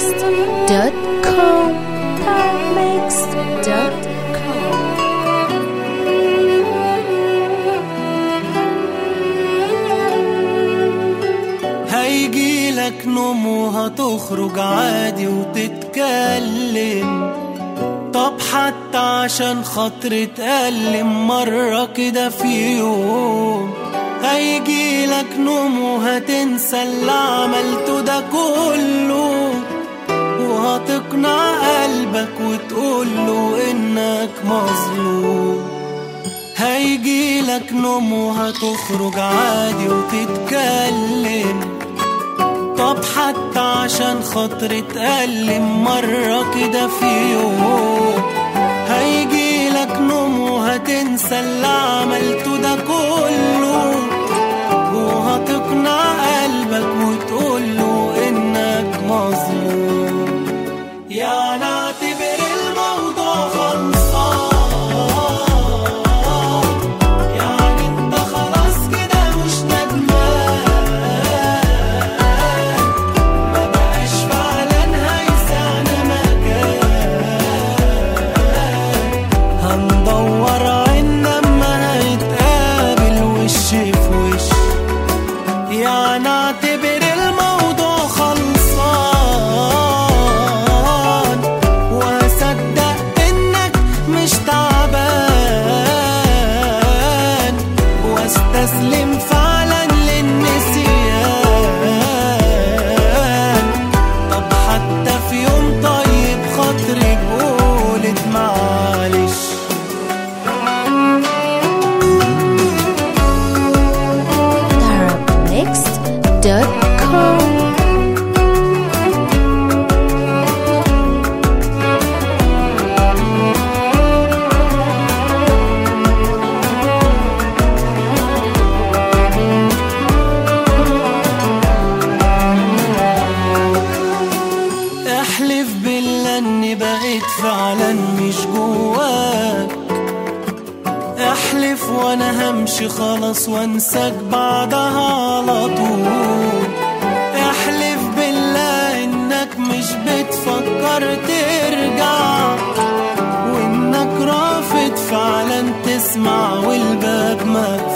therapmixed.com therapmixed.com هيجيلك نوم وهتخرج عادي وتتكلم طب حتى عشان خاطر اتألم مرة كده في يوم هيجيلك نوم وهتنسى اللي عملته ده كله وهتقنع قلبك وتقوله انك مظلوم هيجيلك نوم وهتخرج عادي وتتكلم طب حتى عشان خاطر اتألم مرة كده في يوم هيجيلك نوم وهتنسى اللي عملته ده كله وهتقنع قلبك وتقوله انك مظلوم يعني اعتبر الموضوع خلصان يعني انت خلاص كده مش ندمان ما بقاش فعلا هيسعنا مكان هندور عنا اما هنتقابل وش في وش يعني اعتبر الموضوع خلصان وهصدق انك مش تعبان واستسلم فعلا للنسيان طب حتى في يوم طيب خاطري قولت معلش therapmixed.com احلف بالله اني بقيت فعلا مش جواك احلف وانا همشي خلاص وانساك بعدها على طول احلف بالله انك مش بتفكر ترجع وانك رافض فعلا تسمع والباب مقفول